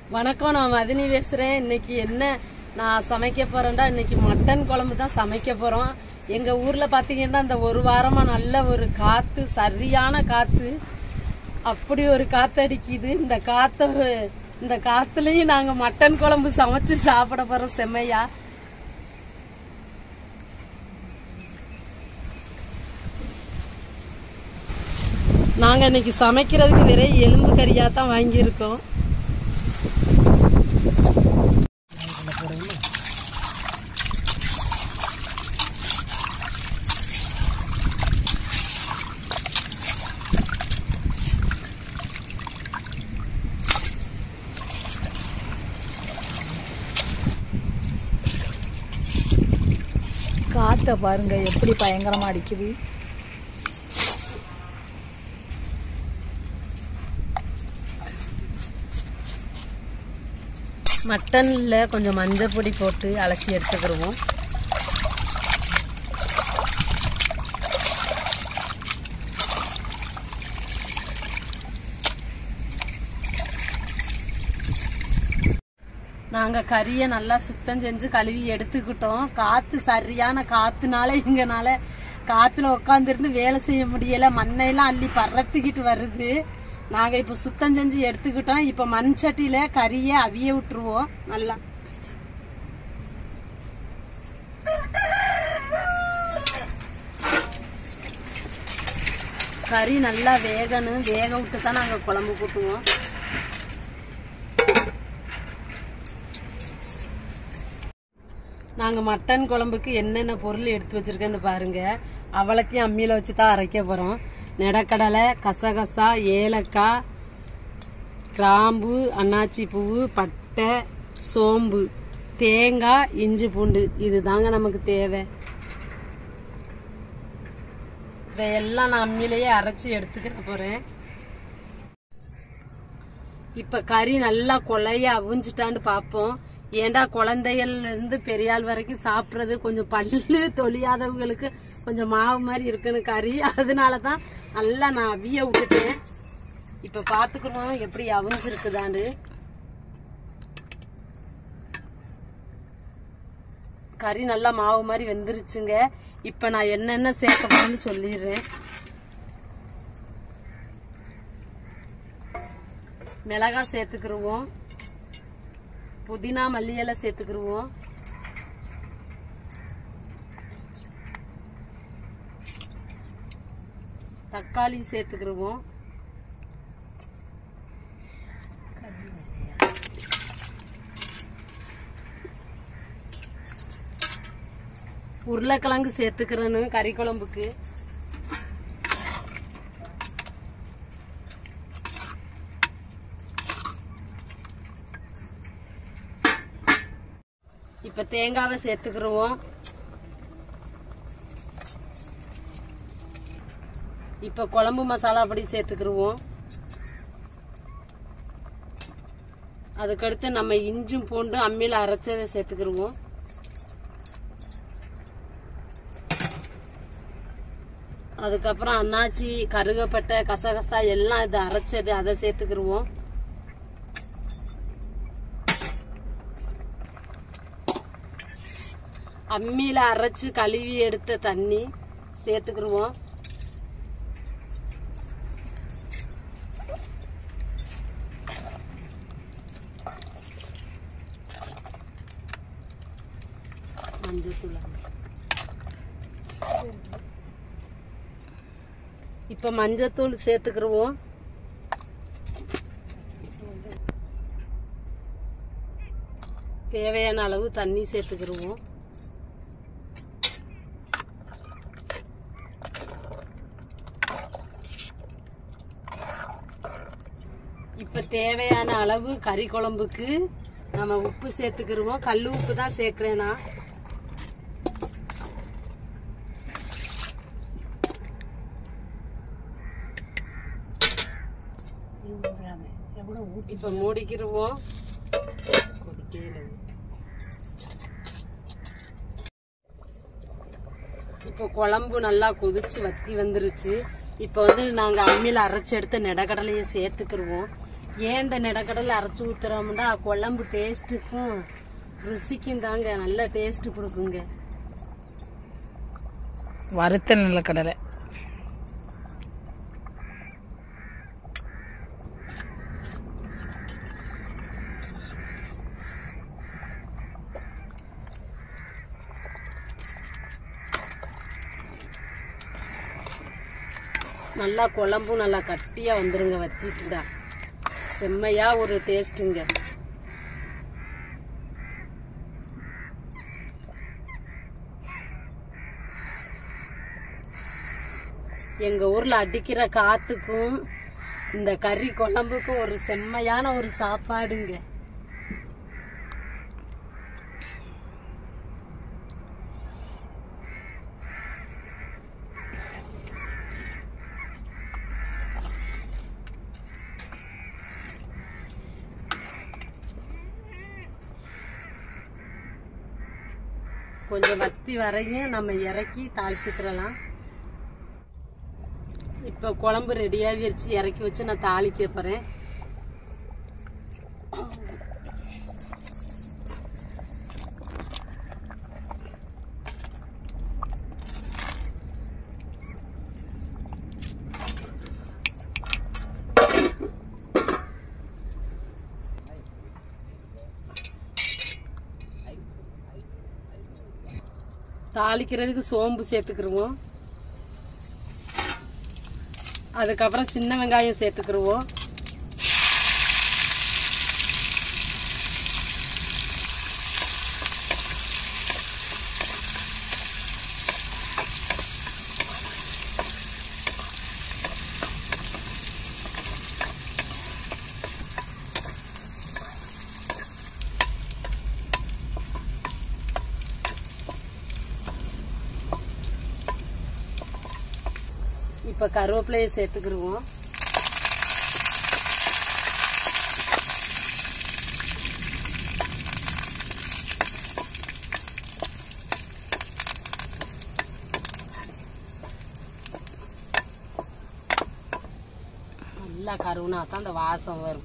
வணக்கம் நான் மதினி பேசுறேன் இன்னைக்கு என்ன நான் சமைக்க போறேன்டா இன்னைக்கு மட்டன் குழம்பு தான் சமைக்க போறோம் எங்க ஊர்ல பாத்தீங்கன்னா இந்த ஒரு வாரமா நல்ல ஒரு காத்து சரியான காத்து அப்படி ஒரு காத்து அடிக்குது இந்த காத்த இந்த காத்துலயும் நாங்க மட்டன் குழம்பு சமைச்சு சாப்பிட போறோம் செம்மையா நாங்க இன்னைக்கு சமைக்கிறதுக்கு வெறும் எலும்பு கறியா தான் வாங்கியிருக்கோம் காத்த பாருங்க எப்படி பயங்கரமா அடிக்குது மட்டன்ல கொஞ்சம் மஞ்சள் பொடி போட்டு அலசி எடுத்துக்கிடுவோம் நாங்க கறியை நல்லா சுத்தம் செஞ்சு கழுவி எடுத்துக்கிட்டோம் காத்து சரியான காத்துனால எங்கனால காத்துல உட்காந்துருந்து வேலை செய்ய முடியல மண்ணையெல்லாம் அள்ளி பறத்துக்கிட்டு வருது நாங்க இப்ப சுத்தம் செஞ்சு எடுத்துக்கிட்டோம் இப்ப மண் சட்டியில கறியை அவிய விட்டுருவோம் நல்லா கறி நல்லா வேகணும் வேக விட்டு தான் நாங்க குழம்பு கூட்டுவோம் நாங்க மட்டன் குழம்புக்கு என்னென்ன பொருள் எடுத்து வச்சிருக்கேன்னு பாருங்க அவளத்தையும் அம்மியில வச்சு தான் அரைக்க போறோம் நெடக்கடலை கசகசா ஏலக்காய் கிராம்பு அன்னாச்சி பூவு பட்டை சோம்பு தேங்காய் இஞ்சி பூண்டு இதுதாங்க நமக்கு தேவை இதையெல்லாம் நான் அம்மியிலேயே அரைச்சி எடுத்துக்கிற போறேன் இப்ப கறி நல்லா கொலைய அவிஞ்சுட்டான்னு பாப்போம் ஏண்டா குழந்தைகள்ல இருந்து பெரியாள் வரைக்கும் சாப்பிடுறது கொஞ்சம் பல்லு தொழியாதவங்களுக்கு கொஞ்சம் மாவு மாதிரி இருக்குன்னு கறி அதனாலதான் நல்லா நான் அவிய விட்டுட்டேன் இப்ப பாத்துக்கணும் எப்படி அவிஞ்சிருக்குதான்னு கறி நல்லா மாவு மாதிரி வெந்துருச்சுங்க இப்ப நான் என்னென்ன சேர்க்க போறேன்னு சொல்லிடுறேன் மிளகாய் சேர்த்துக்கிருவோம் புதினா மல்லி இலை சேர்த்துக்கிருவோம் தக்காளி சேர்த்துக்கிருவோம் உருளைக்கிழங்கு சேர்த்துக்கிறேன்னு கறி குழம்புக்கு இப்ப தேங்காவை சேர்த்துக்கிருவோம் இப்ப குழம்பு மசாலா பொடி சேர்த்துக்கிருவோம் அதுக்கடுத்து நம்ம இஞ்சும் பூண்டு அம்மியில அரைச்சதை சேர்த்துக்கிருவோம் அதுக்கப்புறம் அன்னாச்சி கருகப்பட்டை கசகசா எல்லாம் இது அரைச்சது அதை சேர்த்துக்கிருவோம் அம்மியில அரைச்சு கழுவி எடுத்த தண்ணி சேர்த்துக்கிருவோம் மஞ்சத்தூள் இப்ப மஞ்சத்தூள் சேர்த்துக்கிருவோம் தேவையான அளவு தண்ணி சேர்த்துக்கிருவோம் இப்ப தேவையான அளவு கறி குழம்புக்கு நம்ம உப்பு சேர்த்துக்கிருவோம் கல் உப்பு தான் சேர்க்கிறேன் நான் இப்ப மூடிக்கிருவோம் இப்போ குழம்பு நல்லா கொதிச்சு வத்தி வந்துருச்சு இப்போ வந்து நாங்க அம்மியில அரைச்சு எடுத்த நெடக்கடலையை சேர்த்துக்கிருவோம் ஏன் இந்த நிலக்கடலை அரைச்சி ஊத்துறோம்னா குழம்பு டேஸ்ட்டுக்கும் ருசிக்கும் தாங்க நல்ல டேஸ்ட் கொடுக்குங்க வறுத்த நிலக்கடலை நல்லா குழம்பும் நல்லா கட்டியா வந்துருங்க வத்திட்டுடா செம்மையா ஒரு டேஸ்ட்டுங்க எங்க ஊர்ல அடிக்கிற காத்துக்கும் இந்த கறி குழம்புக்கும் ஒரு செம்மையான ஒரு சாப்பாடுங்க கொஞ்சம் வத்தி வரையும் நம்ம இறக்கி தாளிச்சுக்கிறலாம் இப்போ குழம்பு ரெடியாகி வச்சு இறக்கி வச்சு நான் தாளிக்க போகிறேன் தாளிக்கிறதுக்கு சோம்பு சேர்த்துக்கிருவோம் அதுக்கப்புறம் சின்ன வெங்காயம் சேர்த்துக்கிருவோம் இப்போ கருவேப்பிலையை சேர்த்துக்கிருவோம் நல்லா கருவுனா தான் அந்த வாசம் வரும்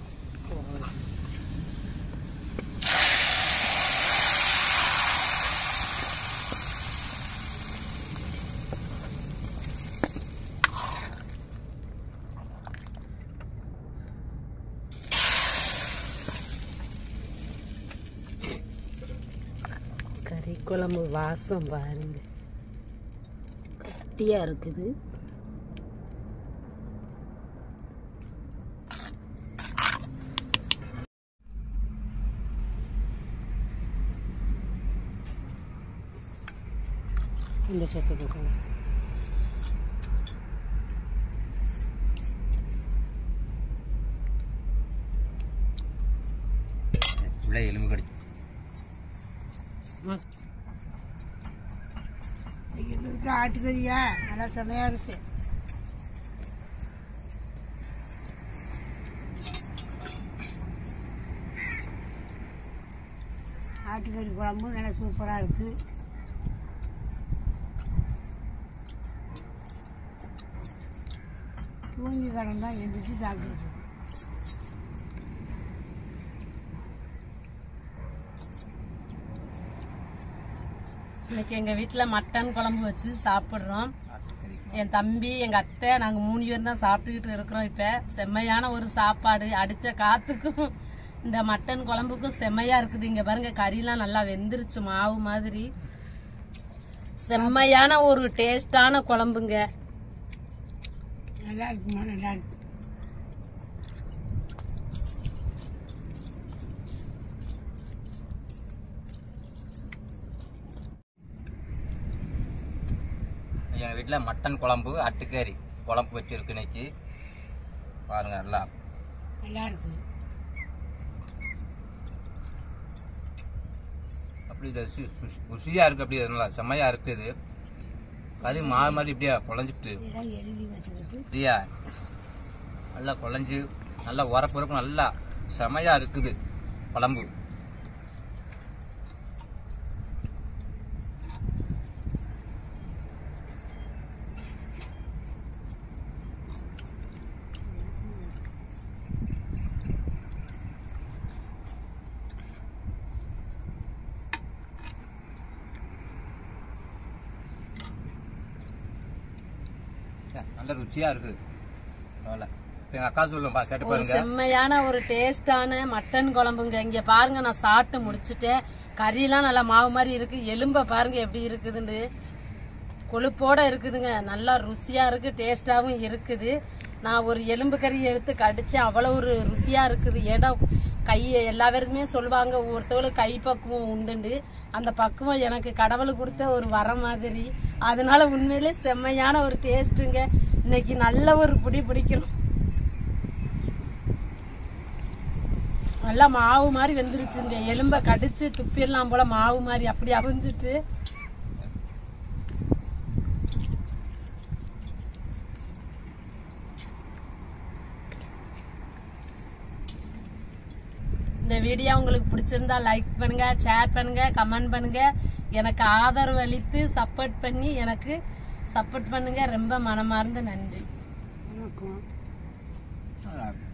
கறி குழம்பு வாசம் பாருங்க கட்டியா இருக்குது இந்த சொத்தை போட்டுருவோம் உள்ள எலும்பு கடி ஆட்டுக்கறியா நல்லா செமையா இருக்கு ஆட்டுக்கறி குழம்பு நல்லா சூப்பரா இருக்கு தூங்கி கடந்தா எந்திரிச்சு சாப்பிட்டு இன்னைக்கு எங்க வீட்டுல மட்டன் குழம்பு வச்சு சாப்பிடுறோம் என் தம்பி எங்க அத்தை நாங்க மூணு பேர் தான் சாப்பிட்டுக்கிட்டு இருக்கிறோம் இப்ப செம்மையான ஒரு சாப்பாடு அடிச்ச காத்துக்கும் இந்த மட்டன் குழம்புக்கும் செம்மையா இருக்குது இங்க பாருங்க கறிலாம் நல்லா வெந்துருச்சு மாவு மாதிரி செம்மையான ஒரு டேஸ்டான குழம்புங்க நல்லா இருக்குமா நல்லா இருக்கு என் வீட்டில் மட்டன் குழம்பு அட்டுக்கறி குழம்பு வச்சிருக்கு இன்னைக்கு பாருங்க நல்லா நல்லா இருக்கு அப்படி இது ருசி- ருசி- ருசியா இருக்கு அப்படி நல்லா செம்மையா இருக்குது கறி மாறு மாதிரி இப்படியா குழஞ்சிட்டு இதெல்லாம் எழுதி வச்சுக்கிட்டு அப்படியா நல்லா குழஞ்சு நல்லா உரப்பு உரப்பு நல்லா செமையா இருக்குது குழம்பு நல்ல ருசியா இருக்கு பரவாயில்ல இப்ப எங்க அக்கா சொல்லும் பா சட்டு ஒரு பாருங்க செம்மையான ஒரு டேஸ்டான மட்டன் குழம்புங்க இங்க பாருங்க நான் சாப்பிட்டு முடிச்சிட்டேன் கறியெல்லாம் நல்லா மாவு மாதிரி இருக்கு எலும்ப பாருங்க எப்படி இருக்குதுன்னு கொழுப்போட இருக்குதுங்க நல்லா ருசியா இருக்கு டேஸ்டாவும் இருக்குது நான் ஒரு எலும்பு கறி எடுத்து கடிச்சேன் அவ்வளவு ஒரு ருசியா இருக்குது ஏன்னா கை எல்லா பேருக்குமே சொல்லுவாங்க ஒருத்தவங்களுக்கு கை பக்குவம் உண்டுண்டு அந்த பக்குவம் எனக்கு கடவுள் கொடுத்த ஒரு வர மாதிரி அதனால உண்மையிலே செம்மையான ஒரு டேஸ்ட்டுங்க இன்னைக்கு நல்ல ஒரு பிடி பிடிக்கணும் நல்லா மாவு மாதிரி வெந்துருச்சுங்க எலும்ப கடிச்சு துப்பிடலாம் போல மாவு மாதிரி அப்படி அவிஞ்சிட்டு இந்த வீடியோ உங்களுக்கு பிடிச்சிருந்தா லைக் பண்ணுங்க ஷேர் பண்ணுங்க கமெண்ட் பண்ணுங்க எனக்கு ஆதரவு அளித்து சப்போர்ட் பண்ணி எனக்கு சப்போர்ட் பண்ணுங்க ரொம்ப மனமார்ந்த நன்றி வணக்கம் நல்லா இருக்கு.